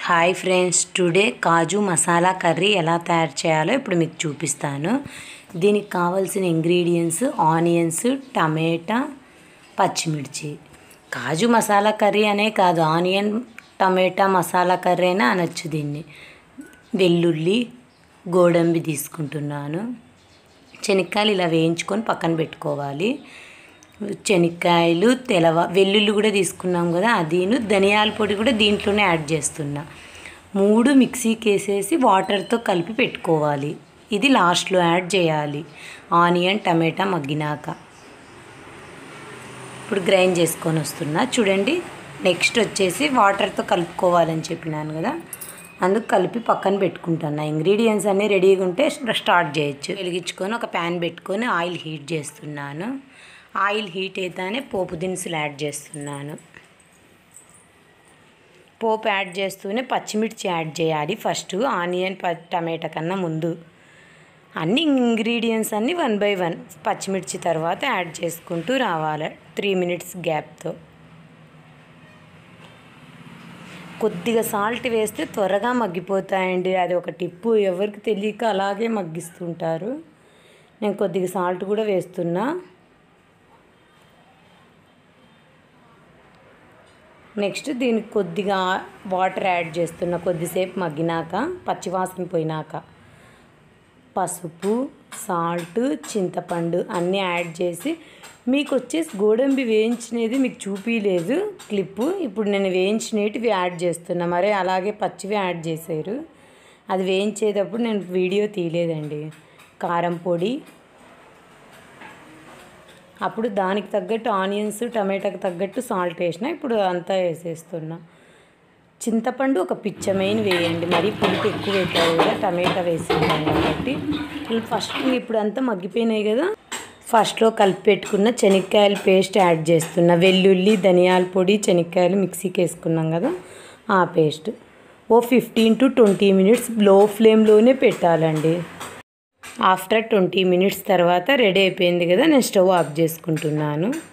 hi friends today kaju masala curry ఎలా తయారు చేయాలో ఇప్పుడు మీకు చూపిస్తాను దీనికి కావాల్సిన ఇంగ్రీడియంట్స్ ఆనియన్స్ టమాటా పచ్చిమిర్చి కాజు మసాలా కర్రీ అనే కాదు ఆనియన్ టమాటా మసాలా కర్రీ అయినా అనొచ్చు దీన్ని వెల్లుల్లి గోడంబి తీసుకుంటున్నాను శనక్కాయలు ఇలా వేయించుకొని పక్కన పెట్టుకోవాలి శనక్కాయలు తెలవ వెల్లుల్లి కూడా తీసుకున్నాం కదా అదిను ధనియాల పొడి కూడా దీంట్లోనే యాడ్ చేస్తున్నా మూడు మిక్సీకి వేసేసి వాటర్తో కలిపి పెట్టుకోవాలి ఇది లాస్ట్లో యాడ్ చేయాలి ఆనియన్ టమాటా మగ్గినాక ఇప్పుడు గ్రైండ్ చేసుకొని వస్తున్నా చూడండి నెక్స్ట్ వచ్చేసి వాటర్తో కలుపుకోవాలని చెప్పినాను కదా అందుకు కలిపి పక్కన పెట్టుకుంటున్నా ఇంగ్రీడియంట్స్ అన్నీ రెడీగా ఉంటే స్టార్ట్ చేయొచ్చు వెలిగించుకొని ఒక ప్యాన్ పెట్టుకొని ఆయిల్ హీట్ చేస్తున్నాను ఆయిల్ హీట్ అయితేనే పోపు దినుసులు యాడ్ చేస్తున్నాను పోపు యాడ్ చేస్తూనే పచ్చిమిర్చి యాడ్ చేయాలి ఫస్ట్ ఆనియన్ ప టమాటా కన్నా ముందు అన్ని ఇంగ్రీడియంట్స్ అన్నీ వన్ బై వన్ పచ్చిమిర్చి తర్వాత యాడ్ చేసుకుంటూ రావాలి త్రీ మినిట్స్ గ్యాప్తో కొద్దిగా సాల్ట్ వేస్తే త్వరగా మగ్గిపోతాయండి అది ఒక టిప్పు ఎవరికి తెలియక అలాగే మగ్గిస్తుంటారు నేను కొద్దిగా సాల్ట్ కూడా వేస్తున్నా నెక్స్ట్ దీనికి కొద్దిగా వాటర్ యాడ్ చేస్తున్నా కొద్దిసేపు మగ్గినాక పచ్చివాసన పోయినాక పసుపు సాల్ట్ చింతపండు అన్నీ యాడ్ చేసి మీకు వచ్చేసి గోడంబి వేయించినది మీకు చూపించలేదు క్లిప్పు ఇప్పుడు నేను వేయించినవి యాడ్ చేస్తున్నా మరి అలాగే పచ్చివి యాడ్ చేశారు అది వేయించేటప్పుడు నేను వీడియో తీయలేదండి కారం పొడి అప్పుడు దానికి తగ్గట్టు ఆనియన్స్ టమాటాకి తగ్గట్టు సాల్ట్ వేసిన ఇప్పుడు అంతా వేసేస్తున్నా చింతపండు ఒక పిచ్చమైన వేయండి మరీ పులుపు ఎక్కువ పెట్టారు కదా టమాటా వేసినాం కాబట్టి ఫస్ట్ ఇప్పుడు అంతా మగ్గిపోయినాయి కదా ఫస్ట్లో కలిపి పెట్టుకున్న శనక్కాయల పేస్ట్ యాడ్ చేస్తున్నా వెల్లుల్లి ధనియాల పొడి శనక్కాయలు మిక్సీకి వేసుకున్నాం కదా ఆ పేస్ట్ ఓ ఫిఫ్టీన్ టు ట్వంటీ మినిట్స్ లో ఫ్లేమ్లోనే పెట్టాలండి ఆఫ్టర్ ట్వంటీ మినిట్స్ తర్వాత రెడీ అయిపోయింది కదా నేను స్టవ్ ఆఫ్ చేసుకుంటున్నాను